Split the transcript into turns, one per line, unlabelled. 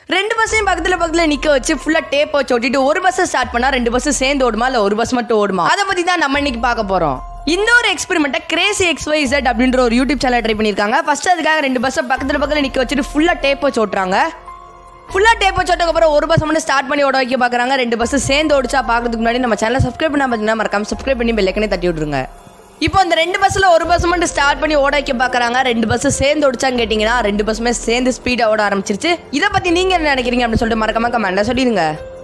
ரெண்டு பஸ்ஸையும் பக்கத்துல பக்கத்துல நிக்க வச்சு ஃபுல்லா டேப் வச்சு ஒட்டிட்டு ஒரு பஸ் ஸ்டார்ட் பண்ணா ரெண்டு பஸ் சேர்ந்து ஓடுமா இல்ல ஒரு பஸ் மட்டும் ஓடுமா அதை பத்தி தான் நம்ம இன்னைக்கு பார்க்க போறோம் இந்த ஒரு எக்ஸ்பெரிமெண்ட்டை கிரேசி எக்ஸ் ஒய் Z அப்படின்ற ஒரு யூடியூப் சேனல் ட்ரை பண்ணியிருக்காங்க ஃபர்ஸ்ட் அதுக்காக ரெண்டு பஸ்ஸை பக்கத்துல பக்கத்துல நிக்க வச்சுட்டு ஃபுல்லா டேப் வச்சு ஓட்டுறாங்க ஃபுல்லா டேப் வச்சோட்டக்கு அப்புறம் ஒரு பஸ் மட்டும் ஸ்டார்ட் பண்ணி ஓட வைக்க பாக்குறாங்க ரெண்டு பஸ் சேர்ந்து ஓடிச்சா பாக்குறதுக்கு முன்னாடி நம்ம சேனலை சப்ஸ்கிரைப் பண்ணா பார்த்தீங்கன்னா மறக்காம சப்ஸ்கிரைப் பண்ணி பெல்லைக்கனே தட்டி விட்டுருங்க இப்போ இந்த ரெண்டு பஸ்ல ஒரு பஸ் மட்டும் ஸ்டார்ட் பண்ணி ஓட வைக்க பாக்குறாங்க ரெண்டு பஸ் சேர்ந்து ஓடிச்சான்னு கேட்டீங்கன்னா ரெண்டு பஸ்ஸுமே சேர்ந்து ஸ்பீடா ஓட ஆரம்பிச்சிருச்சு இதை பத்தி நீங்க என்ன நினைக்கிறீங்க அப்படின்னு சொல்லிட்டு மறக்காம கமெண்ட்ல சொல்லிடுங்க